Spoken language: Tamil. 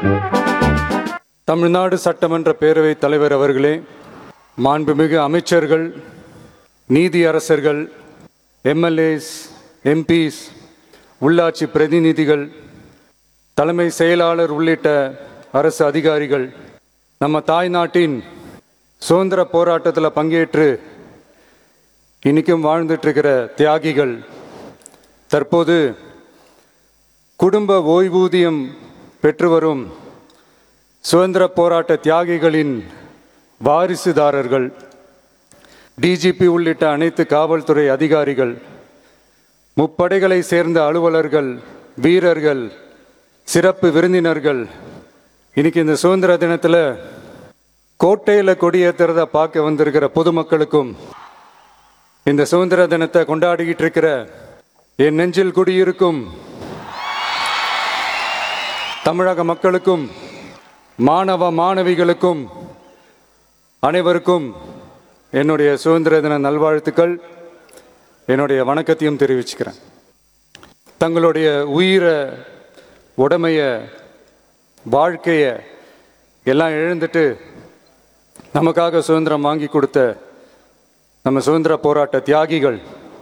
தமிழ்நாடு சட்டமன்ற பேரவைத் தலைவர் அவர்களே மாண்புமிகு அமைச்சர்கள் நீதி அரசர்கள் எம்எல்ஏஸ் எம்பிஸ் உள்ளாட்சி பிரதிநிதிகள் தலைமை செயலாளர் உள்ளிட்ட அரசு அதிகாரிகள் நம்ம தாய்நாட்டின் சுதந்திர போராட்டத்தில் பங்கேற்று இன்னைக்கும் வாழ்ந்துட்டு இருக்கிற தியாகிகள் தற்போது குடும்ப ஓய்வூதியம் பெற்று வரும் சுதந்திர போராட்ட தியாகிகளின் வாரிசுதாரர்கள் டிஜிபி உள்ளிட்ட அனைத்து காவல்துறை அதிகாரிகள் முப்படைகளை சேர்ந்த அலுவலர்கள் வீரர்கள் சிறப்பு விருந்தினர்கள் இன்னைக்கு இந்த சுதந்திர தினத்தில் கோட்டையில் கொடியேற்றுறத பார்க்க வந்திருக்கிற பொதுமக்களுக்கும் இந்த சுதந்திர தினத்தை கொண்டாடிக்கிட்டு இருக்கிற என் நெஞ்சில் குடியிருக்கும் தமிழக மக்களுக்கும் மாணவ மாணவிகளுக்கும் அனைவருக்கும் என்னுடைய சுதந்திர தின நல்வாழ்த்துக்கள் என்னுடைய வணக்கத்தையும் தெரிவிச்சுக்கிறேன் தங்களுடைய உயிரை உடமைய வாழ்க்கையை எல்லாம் இழந்துட்டு நமக்காக சுதந்திரம் வாங்கி கொடுத்த நம்ம சுதந்திர போராட்ட தியாகிகள்